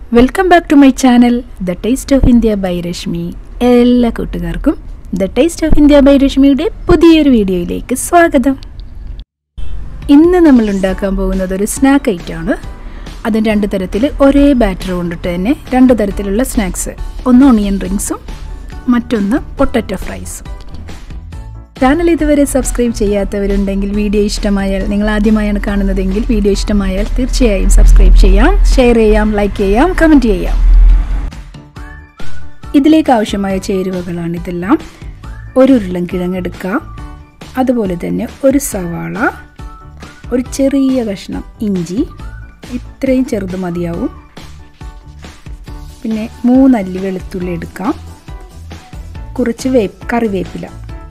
welcome back to my channel the taste of India by Rashmi എല്ലാ കൂട്ടുകാർക്കും the taste of India by രശ്മിയുടെ പുതിയൊരു വീഡിയോയിലേക്ക് സ്വാഗതം ഇന്ന് നമ്മൾ ഉണ്ടാക്കാൻ പോകുന്നത് ഒരു സ്നാക്ക് ഐറ്റമാണ് അതും രണ്ട് തരത്തിൽ ഒരേ ബാറ്റർ കൊണ്ടിട്ട് തന്നെ രണ്ട് തരത്തിലുള്ള സ്നാക്സ് ഒന്ന് ഓണിയൻ റിങ്സും മറ്റൊന്ന് പൊട്ടറ്റോ ഫ്രൈസും ചാനൽ ഇതുവരെ സബ്സ്ക്രൈബ് ചെയ്യാത്തവരുണ്ടെങ്കിൽ വീഡിയോ ഇഷ്ടമായാൽ നിങ്ങൾ ആദ്യമായാണ് കാണുന്നതെങ്കിൽ വീഡിയോ ഇഷ്ടമായാൽ തീർച്ചയായും സബ്സ്ക്രൈബ് ചെയ്യാം ഷെയർ ചെയ്യാം ലൈക്ക് ചെയ്യാം കമൻറ്റ് ചെയ്യാം ഇതിലേക്ക് ആവശ്യമായ ചേരുവകളാണ് ഇതെല്ലാം ഒരു ഉരുളൻകിഴങ്ങ് എടുക്കുക അതുപോലെ തന്നെ ഒരു സവാള ഒരു ചെറിയ കഷ്ണം ഇഞ്ചി ഇത്രയും ചെറുത് മതിയാവും പിന്നെ മൂന്നല്ലി വെളുത്തുള്ളി എടുക്കാം കുറച്ച് വേപ്പ് കറിവേപ്പില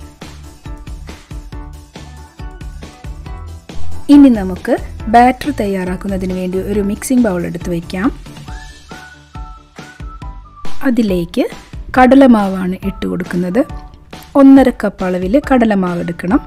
ഇനി നമുക്ക് ബാറ്റർ തയ്യാറാക്കുന്നതിന് വേണ്ടി ഒരു മിക്സിംഗ് ബൗൾ എടുത്ത് വയ്ക്കാം അതിലേക്ക് കടലമാവാണ് ഇട്ട് കൊടുക്കുന്നത് ഒന്നര കപ്പ് അളവിൽ കടലമാവ് എടുക്കണം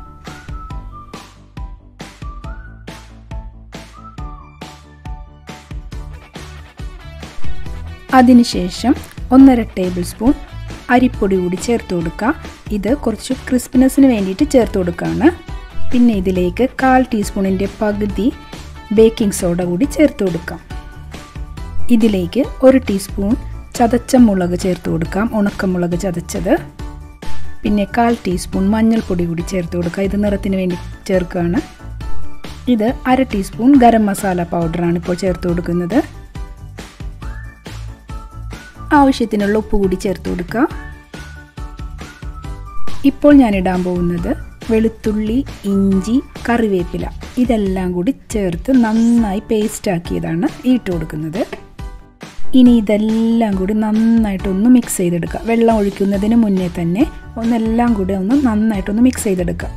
അതിനുശേഷം ഒന്നര ടേബിൾ സ്പൂൺ അരിപ്പൊടി കൂടി ചേർത്ത് കൊടുക്കുക ഇത് കുറച്ച് ക്രിസ്പിനെസ്സിന് വേണ്ടിയിട്ട് ചേർത്ത് കൊടുക്കുകയാണ് പിന്നെ ഇതിലേക്ക് കാൽ ടീസ്പൂണിൻ്റെ പകുതി ബേക്കിംഗ് സോഡ കൂടി ചേർത്ത് കൊടുക്കാം ഇതിലേക്ക് ഒരു ടീസ്പൂൺ ചതച്ച മുളക് ചേർത്ത് കൊടുക്കാം ഉണക്കമുളക് ചതച്ചത് പിന്നെ കാൽ ടീസ്പൂൺ മഞ്ഞൾപ്പൊടി കൂടി ചേർത്ത് കൊടുക്കുക ഇത് നിറത്തിന് വേണ്ടി ചേർക്കുകയാണ് ഇത് അര ടീസ്പൂൺ ഗരം മസാല പൗഡറാണ് ഇപ്പോൾ ചേർത്ത് കൊടുക്കുന്നത് ആവശ്യത്തിനുള്ള ഉപ്പ് കൂടി ചേർത്ത് കൊടുക്കുക ഇപ്പോൾ ഞാൻ ഇടാൻ പോകുന്നത് വെളുത്തുള്ളി ഇഞ്ചി കറിവേപ്പില ഇതെല്ലാം കൂടി ചേർത്ത് നന്നായി പേസ്റ്റ് ആക്കിയതാണ് ഇട്ട് കൊടുക്കുന്നത് ഇനി ഇതെല്ലാം കൂടി നന്നായിട്ടൊന്ന് മിക്സ് ചെയ്തെടുക്കുക വെള്ളം ഒഴിക്കുന്നതിന് മുന്നേ തന്നെ ഒന്നെല്ലാം കൂടി ഒന്ന് നന്നായിട്ടൊന്ന് മിക്സ് ചെയ്തെടുക്കുക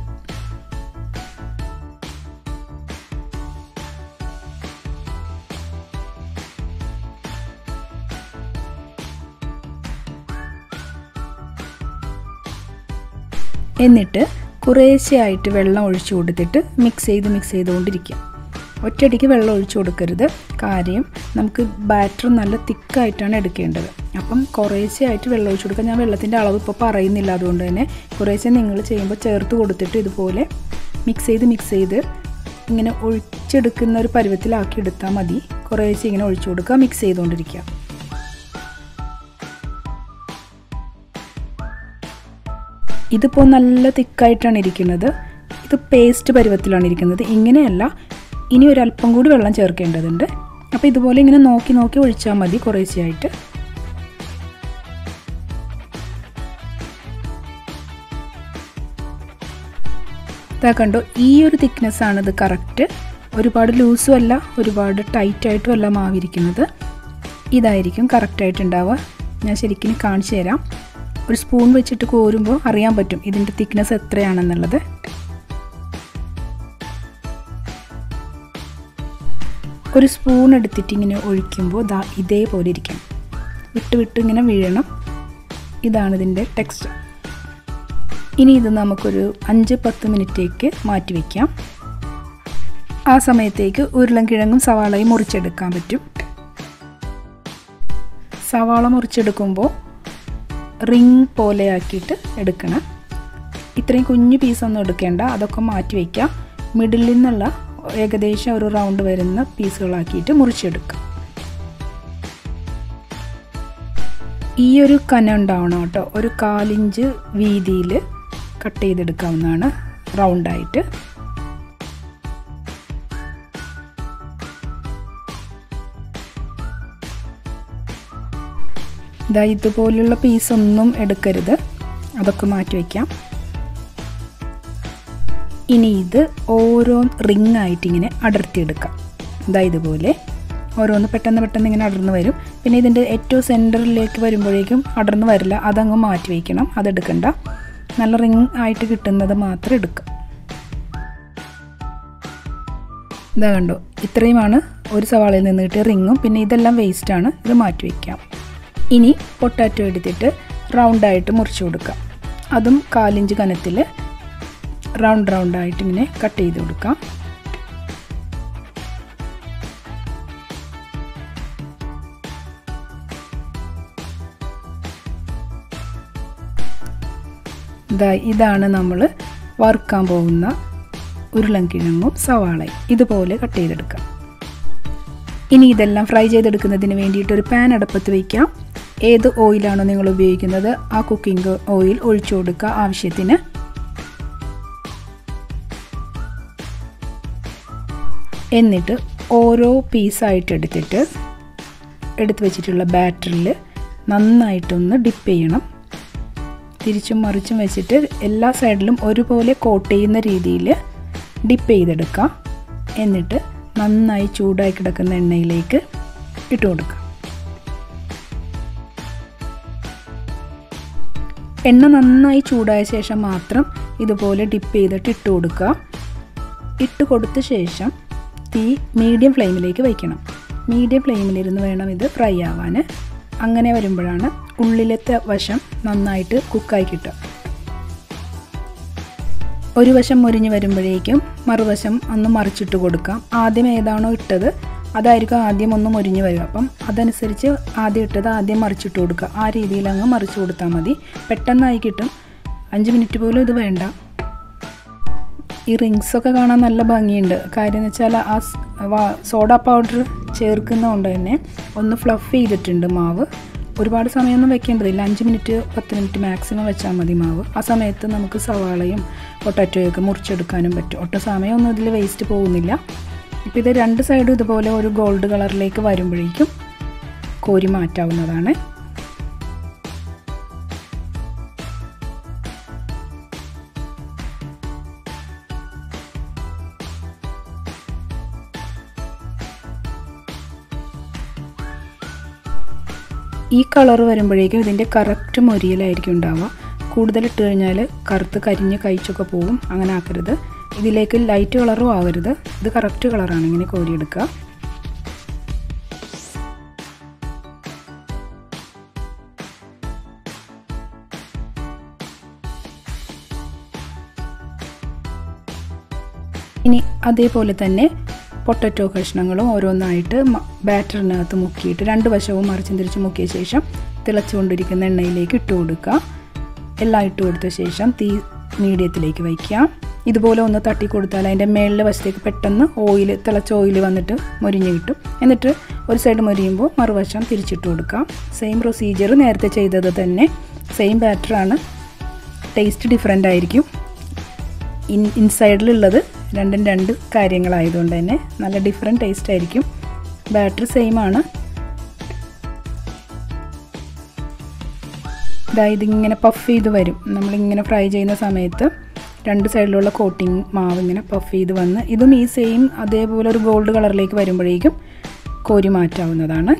എന്നിട്ട് കുറേശ്ശെയായിട്ട് വെള്ളം ഒഴിച്ചു കൊടുത്തിട്ട് മിക്സ് ചെയ്ത് മിക്സ് ചെയ്തുകൊണ്ടിരിക്കുക ഒറ്റയടിക്ക് വെള്ളം ഒഴിച്ചു കൊടുക്കരുത് കാര്യം നമുക്ക് ബാറ്റർ നല്ല തിക്കായിട്ടാണ് എടുക്കേണ്ടത് അപ്പം കുറേശ്ശെയായിട്ട് വെള്ളം ഒഴിച്ചു കൊടുക്കുക ഞാൻ വെള്ളത്തിൻ്റെ അളവ് ഇപ്പോൾ പറയുന്നില്ല അതുകൊണ്ട് തന്നെ കുറേശ്ശെ നിങ്ങൾ ചെയ്യുമ്പോൾ ചേർത്ത് കൊടുത്തിട്ട് ഇതുപോലെ മിക്സ് ചെയ്ത് മിക്സ് ചെയ്ത് ഇങ്ങനെ ഒഴിച്ചെടുക്കുന്ന ഒരു പരുവത്തിലാക്കി എടുത്താൽ മതി കുറേശ്ശെ ഇങ്ങനെ ഒഴിച്ചു കൊടുക്കുക മിക്സ് ചെയ്തുകൊണ്ടിരിക്കുക ഇതിപ്പോൾ നല്ല തിക്കായിട്ടാണ് ഇരിക്കുന്നത് ഇത് പേസ്റ്റ് പരുവത്തിലാണ് ഇരിക്കുന്നത് ഇങ്ങനെയല്ല ഇനി ഒരല്പം കൂടി വെള്ളം ചേർക്കേണ്ടതുണ്ട് അപ്പോൾ ഇതുപോലെ ഇങ്ങനെ നോക്കി നോക്കി ഒഴിച്ചാൽ മതി കുറേശ്ശെയായിട്ട് ഇതാ കണ്ടോ ഈ ഒരു തിക്നെസ്സാണ് ഇത് കറക്റ്റ് ഒരുപാട് ലൂസും അല്ല ഒരുപാട് ടൈറ്റായിട്ടും അല്ല മാവിരിക്കുന്നത് ഇതായിരിക്കും കറക്റ്റായിട്ടുണ്ടാവുക ഞാൻ ശരിക്കും കാണിച്ചു തരാം ഒരു സ്പൂൺ വെച്ചിട്ട് കോരുമ്പോൾ അറിയാൻ പറ്റും ഇതിൻ്റെ തിക്നെസ് എത്രയാണെന്നുള്ളത് ഒരു സ്പൂൺ എടുത്തിട്ട് ഇങ്ങനെ ഒഴിക്കുമ്പോൾ ദാ ഇതേപോലെ ഇരിക്കണം വിട്ട് വിട്ട് ഇങ്ങനെ വീഴണം ഇതാണ് ഇതിൻ്റെ ടെക്സ്റ്റ് ഇനി ഇത് നമുക്കൊരു അഞ്ച് പത്ത് മിനിറ്റേക്ക് മാറ്റി വയ്ക്കാം ആ സമയത്തേക്ക് ഉരുളൻകിഴങ്ങും സവാളയും മുറിച്ചെടുക്കാൻ പറ്റും സവാള മുറിച്ചെടുക്കുമ്പോൾ റിങ് പോലെ ആക്കിയിട്ട് എടുക്കണം ഇത്രയും കുഞ്ഞു പീസൊന്നും എടുക്കേണ്ട അതൊക്കെ മാറ്റി വയ്ക്കാം മിഡിലിൽ നിന്നുള്ള ഏകദേശം ഒരു റൗണ്ട് വരുന്ന പീസുകളാക്കിയിട്ട് മുറിച്ചെടുക്കാം ഈ ഒരു കന ഉണ്ടാവണം കേട്ടോ ഒരു കാലിഞ്ച് വീതിയിൽ കട്ട് ചെയ്തെടുക്കാവുന്നതാണ് റൗണ്ടായിട്ട് ഇതാ ഇതുപോലുള്ള പീസൊന്നും എടുക്കരുത് അതൊക്കെ മാറ്റി വയ്ക്കാം ഇനി ഇത് ഓരോ റിങ് ആയിട്ട് ഇങ്ങനെ അടർത്തിയെടുക്കാം ഇതാ ഇതുപോലെ ഓരോന്ന് പെട്ടെന്ന് പെട്ടെന്ന് ഇങ്ങനെ അടർന്ന് വരും പിന്നെ ഇതിൻ്റെ ഏറ്റവും സെൻറ്ററിലേക്ക് വരുമ്പോഴേക്കും അടർന്ന് വരില്ല അതങ്ങ് മാറ്റി വയ്ക്കണം അതെടുക്കണ്ട നല്ല റിങ് ആയിട്ട് കിട്ടുന്നത് മാത്രം എടുക്കുക ഇതാ കണ്ടോ ഇത്രയുമാണ് ഒരു സവാളയിൽ നിന്ന് കിട്ടിയ റിങ്ങും പിന്നെ ഇതെല്ലാം വേസ്റ്റാണ് ഇത് മാറ്റി വയ്ക്കാം ഇനി പൊട്ടാറ്റോ എടുത്തിട്ട് റൗണ്ടായിട്ട് മുറിച്ച് കൊടുക്കാം അതും കാലിഞ്ച് കനത്തിൽ റൗണ്ട് റൗണ്ടായിട്ട് ഇങ്ങനെ കട്ട് ചെയ്ത് കൊടുക്കാം ഇതാ ഇതാണ് നമ്മൾ വറുക്കാൻ പോകുന്ന ഉരുളൻകിഴങ്ങും സവാളയും ഇതുപോലെ കട്ട് ചെയ്തെടുക്കാം ഇനി ഇതെല്ലാം ഫ്രൈ ചെയ്തെടുക്കുന്നതിന് വേണ്ടിയിട്ട് ഒരു പാൻ അടുപ്പത്ത് വയ്ക്കാം ഏത് ഓയിലാണോ നിങ്ങൾ ഉപയോഗിക്കുന്നത് ആ കുക്കിംഗ് ഓയിൽ ഒഴിച്ചു കൊടുക്കുക ആവശ്യത്തിന് എന്നിട്ട് ഓരോ പീസായിട്ട് എടുത്തിട്ട് എടുത്തു വെച്ചിട്ടുള്ള ബാറ്ററിൽ നന്നായിട്ടൊന്ന് ഡിപ്പ് ചെയ്യണം തിരിച്ചും മറിച്ചും വെച്ചിട്ട് എല്ലാ സൈഡിലും ഒരുപോലെ കോട്ട് ചെയ്യുന്ന രീതിയിൽ ഡിപ്പ് ചെയ്തെടുക്കാം എന്നിട്ട് നന്നായി ചൂടായി കിടക്കുന്ന എണ്ണയിലേക്ക് ഇട്ട് കൊടുക്കുക എണ്ണ നന്നായി ചൂടായ ശേഷം മാത്രം ഇതുപോലെ ഡിപ്പ് ചെയ്തിട്ട് ഇട്ട് കൊടുക്കുക ഇട്ട് കൊടുത്ത ശേഷം തീ മീഡിയം ഫ്ലെയിമിലേക്ക് വയ്ക്കണം മീഡിയം ഫ്ലെയിമിലിരുന്ന് വേണം ഇത് ഫ്രൈ ആവാൻ അങ്ങനെ വരുമ്പോഴാണ് ഉള്ളിലത്തെ വശം നന്നായിട്ട് കുക്കായി കിട്ടുക ഒരു വശം മുരിഞ്ഞ് വരുമ്പോഴേക്കും മറുവശം ഒന്ന് മറിച്ചിട്ട് കൊടുക്കാം ആദ്യം ഏതാണോ ഇട്ടത് അതായിരിക്കും ആദ്യം ഒന്ന് മുരിഞ്ഞ് വരിക അപ്പം അതനുസരിച്ച് ആദ്യം ഇട്ടത് ആദ്യം മറിച്ചിട്ട് കൊടുക്കുക ആ രീതിയിൽ അങ്ങ് മറിച്ച് കൊടുത്താൽ മതി പെട്ടെന്നായി കിട്ടും അഞ്ച് മിനിറ്റ് പോലും ഇത് വേണ്ട ഈ റിങ്സൊക്കെ കാണാൻ നല്ല ഭംഗിയുണ്ട് കാര്യം എന്ന് വെച്ചാൽ ആ സോഡ പൗഡർ ചേർക്കുന്നതുകൊണ്ട് തന്നെ ഒന്ന് ഫ്ലഫ് ചെയ്തിട്ടുണ്ട് മാവ് ഒരുപാട് സമയമൊന്നും വെക്കേണ്ടതില്ല അഞ്ച് മിനിറ്റ് പത്ത് മിനിറ്റ് മാക്സിമം വെച്ചാൽ മതി മാവ് ആ സമയത്ത് നമുക്ക് സവാളയും പൊട്ടാറ്റോയൊക്കെ മുറിച്ചെടുക്കാനും പറ്റും ഒട്ടും സമയമൊന്നും ഇതിൽ വേസ്റ്റ് പോകുന്നില്ല ഇപ്പോൾ ഇത് രണ്ട് സൈഡും ഇതുപോലെ ഒരു ഗോൾഡ് കളറിലേക്ക് വരുമ്പോഴേക്കും കോരി മാറ്റാവുന്നതാണ് ഈ കളർ വരുമ്പോഴേക്കും ഇതിൻ്റെ കറക്റ്റ് മൊരിയലായിരിക്കും ഉണ്ടാവുക കൂടുതൽ ഇട്ട് കഴിഞ്ഞാൽ കറുത്ത് കരിഞ്ഞ് കഴിച്ചൊക്കെ പോകും അങ്ങനെ ആക്കരുത് ഇതിലേക്ക് ലൈറ്റ് കളറും ആവരുത് ഇത് കറക്റ്റ് കളറാണ് ഇങ്ങനെ കോരിയെടുക്കുക ഇനി അതേപോലെ തന്നെ പൊട്ടറ്റോ കഷ്ണങ്ങളും ഓരോന്നായിട്ട് ബാറ്ററിനകത്ത് മുക്കിയിട്ട് രണ്ട് വശവും മറിച്ചും തിരിച്ച് മുക്കിയ ശേഷം തിളച്ചുകൊണ്ടിരിക്കുന്ന എണ്ണയിലേക്ക് ഇട്ട് കൊടുക്കുക എല്ലാം ഇട്ട് കൊടുത്ത ശേഷം തീ മീഡിയത്തിലേക്ക് വയ്ക്കാം ഇതുപോലെ ഒന്ന് തട്ടി കൊടുത്താൽ അതിൻ്റെ മേളിലെ വശത്തേക്ക് പെട്ടെന്ന് ഓയിൽ തിളച്ച ഓയിൽ വന്നിട്ട് മൊരിഞ്ഞ് കിട്ടും എന്നിട്ട് ഒരു സൈഡ് മൊരിയുമ്പോൾ മറുവശം തിരിച്ചിട്ട് കൊടുക്കാം സെയിം പ്രൊസീജിയർ നേരത്തെ ചെയ്തത് തന്നെ സെയിം ബാറ്ററാണ് ടേസ്റ്റ് ഡിഫറെൻ്റ് ആയിരിക്കും ഇൻ ഇൻസൈഡിലുള്ളത് രണ്ടും രണ്ട് കാര്യങ്ങളായതുകൊണ്ട് തന്നെ നല്ല ഡിഫറെൻറ്റ് ടേസ്റ്റ് ആയിരിക്കും ബാറ്ററി സെയിം ആണ് അതായത് ഇങ്ങനെ പഫ് ചെയ്ത് വരും നമ്മളിങ്ങനെ ഫ്രൈ ചെയ്യുന്ന സമയത്ത് രണ്ട് സൈഡിലുള്ള കോട്ടിങ് മാവ് ഇങ്ങനെ പഫ് ചെയ്ത് വന്ന് ഇതും ഈ സെയിം അതേപോലെ ഒരു ഗോൾഡ് കളറിലേക്ക് വരുമ്പോഴേക്കും കോരി മാറ്റാവുന്നതാണ്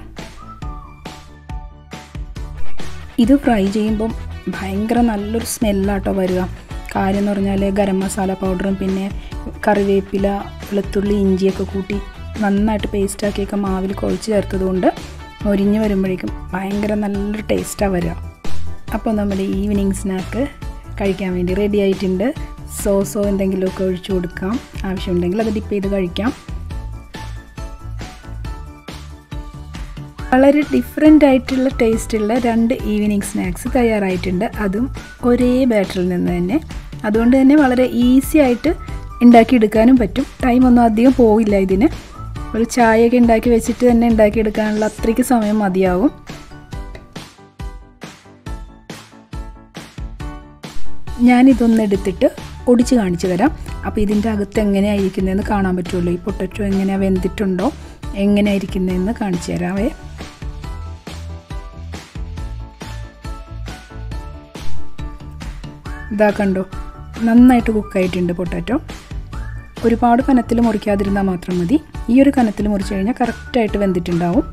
ഇത് ഫ്രൈ ചെയ്യുമ്പം ഭയങ്കര നല്ലൊരു സ്മെല്ലാട്ടോ വരിക കാര്യം എന്ന് പറഞ്ഞാൽ ഗരം മസാല പൗഡറും പിന്നെ കറിവേപ്പില വെളുത്തുള്ളി ഇഞ്ചിയൊക്കെ കൂട്ടി നന്നായിട്ട് പേസ്റ്റാക്കിയൊക്കെ മാവിൽ കുഴച്ച് ചേർത്തത് കൊണ്ട് മൊരിഞ്ഞ് വരുമ്പോഴേക്കും ഭയങ്കര നല്ലൊരു ടേസ്റ്റാണ് വരിക അപ്പോൾ നമ്മുടെ ഈവനിങ് സ്നാക്ക് കഴിക്കാൻ വേണ്ടി റെഡി ആയിട്ടുണ്ട് സോസോ എന്തെങ്കിലുമൊക്കെ ഒഴിച്ചു കൊടുക്കാം ആവശ്യമുണ്ടെങ്കിൽ അത് ഡിപ്പ് ചെയ്ത് കഴിക്കാം വളരെ ഡിഫറെൻ്റ് ആയിട്ടുള്ള ടേസ്റ്റുള്ള രണ്ട് ഈവനിങ് സ്നാക്സ് തയ്യാറായിട്ടുണ്ട് അതും ഒരേ ബാറ്ററിൽ നിന്ന് തന്നെ അതുകൊണ്ട് തന്നെ വളരെ ഈസി ആയിട്ട് ഉണ്ടാക്കിയെടുക്കാനും പറ്റും ടൈമൊന്നും അധികം പോവില്ല ഇതിന് ഒരു ചായയൊക്കെ ഉണ്ടാക്കി വെച്ചിട്ട് തന്നെ ഉണ്ടാക്കിയെടുക്കാനുള്ള അത്രയ്ക്ക് സമയം മതിയാവും ഞാനിതൊന്ന് എടുത്തിട്ട് ഒടിച്ച് കാണിച്ചു തരാം അപ്പോൾ ഇതിൻ്റെ അകത്ത് എങ്ങനെയാണ് ഇരിക്കുന്നതെന്ന് കാണാൻ പറ്റുള്ളൂ ഈ പൊട്ടറ്റോ എങ്ങനെയാണ് വെന്തിട്ടുണ്ടോ എങ്ങനെയാണ് ഇരിക്കുന്നതെന്ന് കാണിച്ചു തരാവേ ഇതാ കണ്ടോ നന്നായിട്ട് കുക്കായിട്ടുണ്ട് പൊട്ടാറ്റോ ഒരുപാട് കനത്തിൽ മുറിക്കാതിരുന്നാൽ മാത്രം മതി ഈ ഒരു കനത്തിൽ മുറിച്ച് കഴിഞ്ഞാൽ കറക്റ്റായിട്ട് വെന്തിട്ടുണ്ടാവും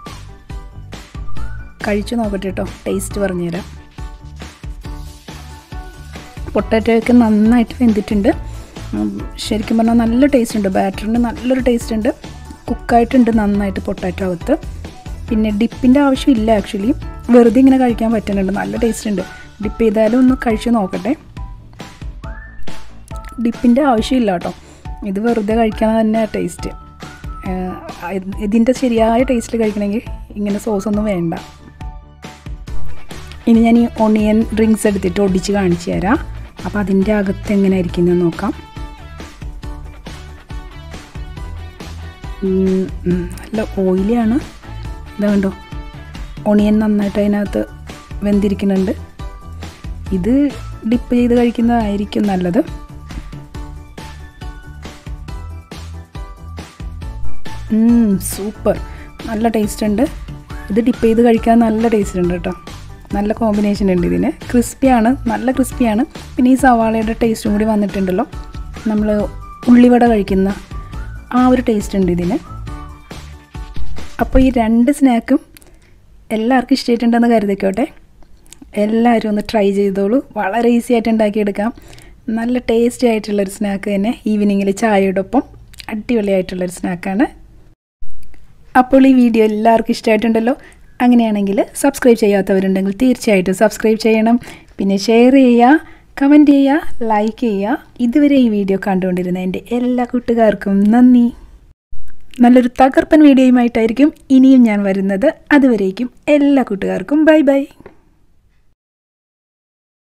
കഴിച്ചു നോക്കട്ടെ കേട്ടോ ടേസ്റ്റ് പറഞ്ഞുതരാം പൊട്ടാറ്റോയൊക്കെ നന്നായിട്ട് വെന്തിട്ടുണ്ട് ശരിക്കും പറഞ്ഞാൽ നല്ല ടേസ്റ്റ് ഉണ്ട് ബാറ്ററിന് നല്ലൊരു ടേസ്റ്റ് ഉണ്ട് കുക്കായിട്ടുണ്ട് നന്നായിട്ട് പൊട്ടാറ്റോ അകത്ത് പിന്നെ ഡിപ്പിൻ്റെ ആവശ്യമില്ല ആക്ച്വലി വെറുതെ ഇങ്ങനെ കഴിക്കാൻ പറ്റുന്നുണ്ട് നല്ല ടേസ്റ്റ് ഉണ്ട് ഡിപ്പ് ചെയ്താലും ഒന്ന് കഴിച്ച് നോക്കട്ടെ ഡിപ്പിൻ്റെ ആവശ്യമില്ല കേട്ടോ ഇത് വെറുതെ കഴിക്കാൻ തന്നെ ടേസ്റ്റ് ഇതിൻ്റെ ശരിയായ ടേസ്റ്റിൽ കഴിക്കണമെങ്കിൽ ഇങ്ങനെ സോസ് ഒന്നും വേണ്ട ഇനി ഞാൻ ഈ ഒണിയൻ റിങ്സ് എടുത്തിട്ട് ഒടിച്ച് കാണിച്ചു തരാം അപ്പോൾ അതിൻ്റെ അകത്ത് എങ്ങനെ ഇരിക്കുന്നത് നോക്കാം ഉം, ഉം, നല്ല ഓയിലിയാണ് ഇതാ കണ്ടോ ഒണിയൻ നന്നായിട്ട് അതിനകത്ത് വെന്തിരിക്കുന്നുണ്ട് ഇത് ഡിപ്പ് ചെയ്ത് കഴിക്കുന്നതായിരിക്കും നല്ലത് സൂപ്പർ നല്ല ടേസ്റ്റ് ഉണ്ട് ഇത് ഡിപ്പ് ചെയ്ത് കഴിക്കാൻ നല്ല ടേസ്റ്റ് ഉണ്ട് കേട്ടോ നല്ല കോമ്പിനേഷൻ ഉണ്ട് ഇതിന് ക്രിസ്പിയാണ് നല്ല ക്രിസ്പിയാണ് പിന്നെ ഈ സവാളയുടെ ടേസ്റ്റും കൂടി വന്നിട്ടുണ്ടല്ലോ നമ്മൾ ഉള്ളിവട കഴിക്കുന്ന ആ ഒരു ടേസ്റ്റ് ഉണ്ട് ഇതിന് അപ്പോൾ ഈ രണ്ട് സ്നാക്കും എല്ലാവർക്കും ഇഷ്ടമായിട്ടുണ്ടെന്ന് കരുതിക്കോട്ടെ എല്ലാവരും ഒന്ന് ട്രൈ ചെയ്തോളൂ വളരെ ഈസി ആയിട്ട് ഉണ്ടാക്കിയെടുക്കാം നല്ല ടേസ്റ്റി ആയിട്ടുള്ളൊരു സ്നാക്ക് തന്നെ ഈവനിങ്ങിൽ ചായയുടെ ഒപ്പം അടിപൊളിയായിട്ടുള്ളൊരു സ്നാക്കാണ് അപ്പോൾ ഈ വീഡിയോ എല്ലാവർക്കും ഇഷ്ടമായിട്ടുണ്ടല്ലോ അങ്ങനെയാണെങ്കിൽ സബ്സ്ക്രൈബ് ചെയ്യാത്തവരുണ്ടെങ്കിൽ തീർച്ചയായിട്ടും സബ്സ്ക്രൈബ് ചെയ്യണം പിന്നെ ഷെയർ ചെയ്യുക കമൻറ്റ് ചെയ്യുക ലൈക്ക് ചെയ്യുക ഇതുവരെ ഈ വീഡിയോ കണ്ടുകൊണ്ടിരുന്ന എൻ്റെ എല്ലാ കൂട്ടുകാർക്കും നന്ദി നല്ലൊരു തകർപ്പൻ വീഡിയോയുമായിട്ടായിരിക്കും ഇനിയും ഞാൻ വരുന്നത് അതുവരേക്കും എല്ലാ കൂട്ടുകാർക്കും ബൈ ബൈ